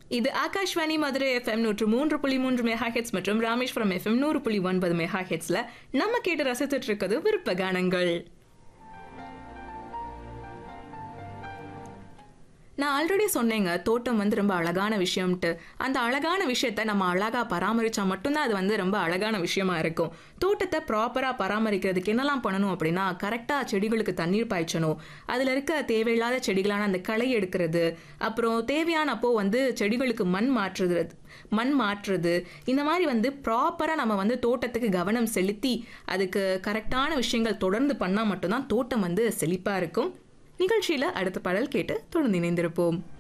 இது ஆகாஷ்வாணி மதுரை எஃப்எம் நூற்று மூன்று புள்ளி மூன்று மெகா ஹெட்ஸ் மற்றும் ராமேஸ்வரம் எஃப்எம் நூறு புள்ளி ஒன்பது மெகா ஹெட்ஸ்ல நம்ம கேட்டு ரசித்துட்டு இருக்கிறது விருப்ப கானங்கள் நான் ஆல்ரெடி சொன்னேங்க தோட்டம் வந்து ரொம்ப அழகான விஷயம்ட்டு அந்த அழகான விஷயத்த நம்ம அழகா பராமரிச்சா மட்டும்தான் அது வந்து ரொம்ப அழகான விஷயமா இருக்கும் தோட்டத்தை ப்ராப்பரா பராமரிக்கிறதுக்கு என்னெல்லாம் பண்ணணும் அப்படின்னா கரெக்டா செடிகளுக்கு தண்ணீர் பாய்ச்சணும் அதுல இருக்க தேவையில்லாத செடிகளான அந்த களை எடுக்கிறது அப்புறம் தேவையான அப்போ வந்து செடிகளுக்கு மண் மாற்றுறது மண் மாற்றுறது இந்த மாதிரி வந்து ப்ராப்பராக நம்ம வந்து தோட்டத்துக்கு கவனம் செலுத்தி அதுக்கு கரெக்டான விஷயங்கள் தொடர்ந்து பண்ணால் மட்டும்தான் தோட்டம் வந்து செழிப்பாக இருக்கும் நிகழ்ச்சியில் அடுத்த பாடல் கேட்டு தொடர்ந்து இணைந்திருப்போம்